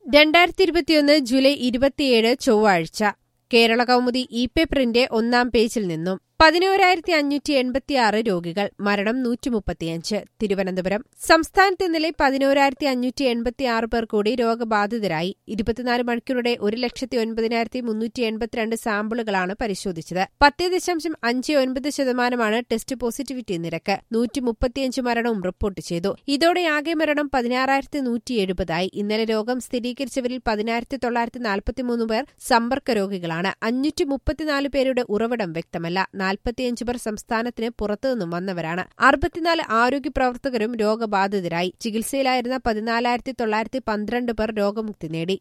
രണ്ടായിരത്തി ഇരുപത്തിയൊന്ന് ജൂലൈ ഇരുപത്തിയേഴ് ചൊവ്വാഴ്ച കേരള കൗമുദി ഇ പേപ്പറിന്റെ ഒന്നാം പേജിൽ നിന്നും പതിനോരായിരത്തി അഞ്ഞൂറ്റി എൺപത്തിയാറ് രോഗികൾ മരണം നൂറ്റി മുപ്പത്തിയഞ്ച് തിരുവനന്തപുരം സംസ്ഥാനത്ത് ഇന്നലെ പതിനോരായിരത്തി അഞ്ഞൂറ്റി എൺപത്തിയാറ് പേർ കൂടി രോഗബാധിതരായി ഇരുപത്തിനാല് മണിക്കൂറുടെ ഒരു ലക്ഷത്തി ഒൻപതിനായിരത്തി മുന്നൂറ്റി എൺപത്തിരണ്ട് സാമ്പിളുകളാണ് പരിശോധിച്ചത് പത്ത് ദശാംശം അഞ്ച് ഒൻപത് ശതമാനമാണ് ടെസ്റ്റ് പോസിറ്റിവിറ്റി നിരക്ക് നൂറ്റി മുപ്പത്തിയഞ്ച് മരണവും റിപ്പോർട്ട് ചെയ്തു ഇതോടെ ആകെ മരണം പതിനാറായിരത്തി നൂറ്റി എഴുപതായി ഇന്നലെ രോഗം സ്ഥിരീകരിച്ചവരിൽ പതിനായിരത്തി തൊള്ളായിരത്തി നാൽപ്പത്തിമൂന്ന് പേർ സമ്പർക്ക രോഗികളാണ് അഞ്ഞൂറ്റി മുപ്പത്തിനാല് പേരുടെ ഉറവിടം വ്യക്തമല്ല നാൽപ്പത്തിയഞ്ച് പേർ സംസ്ഥാനത്തിന് പുറത്തുനിന്നും വന്നവരാണ് അറുപത്തിനാല് ആരോഗ്യ പ്രവർത്തകരും രോഗബാധിതരായി ചികിത്സയിലായിരുന്ന പതിനാലായിരത്തി തൊള്ളായിരത്തി പന്ത്രണ്ട് പേർ രോഗമുക്തി നേടി